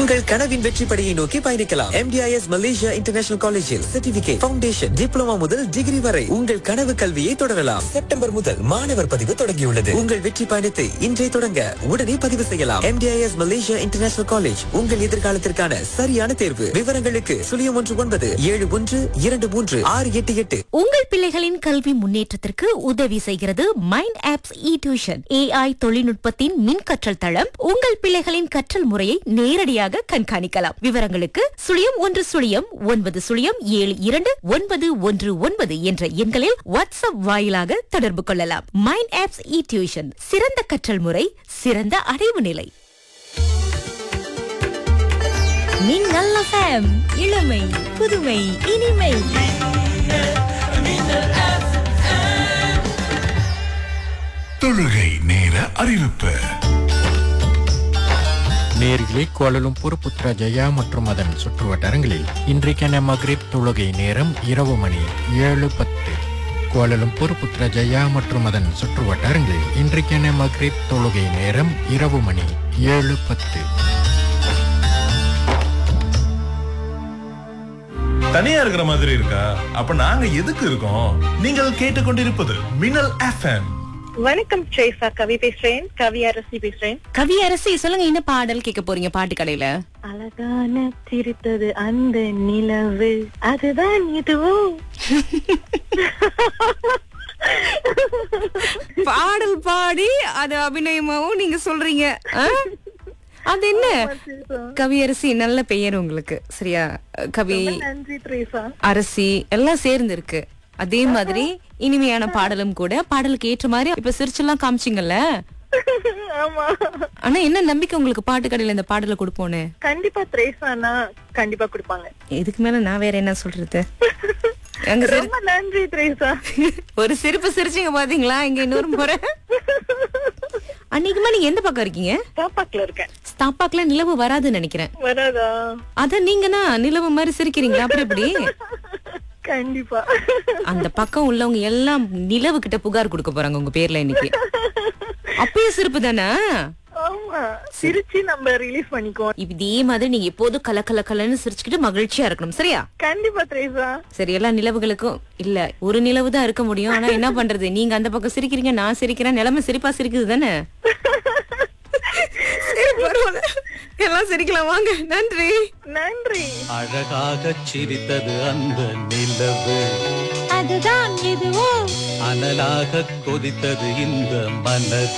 உங்கள் கனவின் வெற்றி படியை நோக்கி பயணிக்கலாம் எம்டிஐஎஸ் மலேசியா இன்டர்நேஷனல் காலேஜில் சர்டிபிகேட் ஃபவுண்டேஷன் டிப்ளமா முதல் டிகிரி வரை உங்கள் கனவு கல்வியை தொடரலாம் செப்டம்பர் முதல் மாணவர் பதிவு தொடங்கியுள்ளது உங்கள் வெற்றி பயணத்தை இன்றே தொடங்க உடனே பதிவு செய்யலாம் எம்டிஐஎஸ் மலேசியா இன்டர்நேஷனல் காலேஜ் உங்கள் எதிர்காலத்திற்கான சரியான தேர்வு விவரங்களுக்கு சுழியம் ஒன்று ஒன்பது ஏழு ஒன்று இரண்டு மூன்று ஆறு எட்டு எட்டு உங்கள் பிள்ளைகளின் கல்வி முன்னேற்றத்திற்கு உதவி செய்கிறது mind apps E tuition A I தொழில்நுட்பத்தின் மின் கற்றல் தளம் உங்கள் பிள்ளைகளின் கற்றல் முறையை நேரடியாக கண்காணிக்கலாம் விவரங்களுக்கு சுழியம் ஒன்று சுழியம் ஒன்பது சுழியம் ஏழு இரண்டு ஒன்பது ஒன்று ஒன்பது என்ற எண்களில் வாட்ஸ்அப் வாயிலாக தொடர்பு கொள்ளலாம் மைண்ட் ஆப்ஸ் இ டியூஷன் சிறந்த கற்றல் முறை சிறந்த அடைவு நிலை நீங்கள் FM, இளமை புதுமை இனிமை தொழுகை நேர அறிவிப்பு நேர்களே கோலலும்பூர் புத்ராஜயா மற்றும் அதன் சுற்றுவட்டாரங்களில் இன்றைக்கான மக்ரிப் தொழுகை நேரம் இரவு மணி ஏழு பத்து கோலலும்பூர் புத்ராஜயா மற்றும் அதன் சுற்றுவட்டாரங்களில் இன்றைக்கான மக்ரிப் தொழுகை நேரம் இரவு மணி ஏழு பத்து தனியா இருக்கிற மாதிரி இருக்கா அப்ப நாங்க எதுக்கு இருக்கோம் நீங்கள் கேட்டுக்கொண்டிருப்பது மின்னல் எஃப்எம் வணக்கம் ட்ரேசா கவி பேசுறேன் கவி அரசி பேசுறேன் கவி அரசி சொல்லுங்க என்ன பாடல் கேட்க போறீங்க பாட்டு கடையில அழகான சிரித்தது அந்த நிலவு அதுதான் இதுவோ பாடல் பாடி அது அபிநயமாவும் நீங்க சொல்றீங்க ஆ? அது என்ன கவியரசி நல்ல பெயர் உங்களுக்கு சரியா கவி நன்றி ட்ரேசா அரசி எல்லாம் சேர்ந்து இருக்கு அதே மாதிரி இனிமையான பாடலும் கூட பாடலுக்கு ஏற்ற மாதிரி இப்ப சிரிச்செல்லாம் காமிச்சிங்கல்ல ஆமா ஆனா என்ன நம்பிக்கை உங்களுக்கு பாட்டு கடையில இந்த பாடலை கொடுப்போன்னு கண்டிப்பா த்ரேசானா கண்டிப்பா கொடுப்பாங்க இதுக்கு மேல நான் வேற என்ன சொல்றது அங்க சிரி- ரொம்ப நன்றி த்ரேசா ஒரு சிரிப்பு சிரிச்சீங்க பாத்தீங்களா இங்க இன்னொரு முறை அன்னைக்குமா நீங்க எந்த பக்கம் இருக்கீங்க தாப்பாக்குல இருக்கேன் ஸ்டாப்பாக்ல நிலவு வராதுன்னு நினைக்கிறேன் வராதா அத நீங்கன்னா நிலவு மாதிரி சிரிக்கிறீங்களா அப்படி எப்படி கண்டிப்பா அந்த பக்கம் உள்ளவங்க எல்லாம் நிலவு கிட்ட புகார் கொடுக்க போறாங்க உங்க பேர்ல இன்னைக்கு அப்பயே சிரிப்பு தானே ஆமா சிரிச்சு நம்ம ரிலீஸ் பண்ணிக்குவோம் இதே மாதிரி நீங்க எப்போதும் கல கல கலன்னு சிரிச்சுக்கிட்டு மகிழ்ச்சியா இருக்கணும் சரியா கண்டிப்பா த்ரேசா சரி எல்லா நிலவுகளுக்கும் இல்ல ஒரு நிலவு தான் இருக்க முடியும் ஆனா என்ன பண்றது நீங்க அந்த பக்கம் சிரிக்கிறீங்க நான் சிரிக்கிறேன் நிலைமை சிரிப்பா சிரிக்குது தானே சரி பரவாயில்ல எல்லாம் சிரிக்கலாம் வாங்க நன்றி நன்றி அழகாகச் சிரித்தது அந்த நிலவு அதுதான் இதுவோ அனலாகக் கொதித்தது இந்த மனது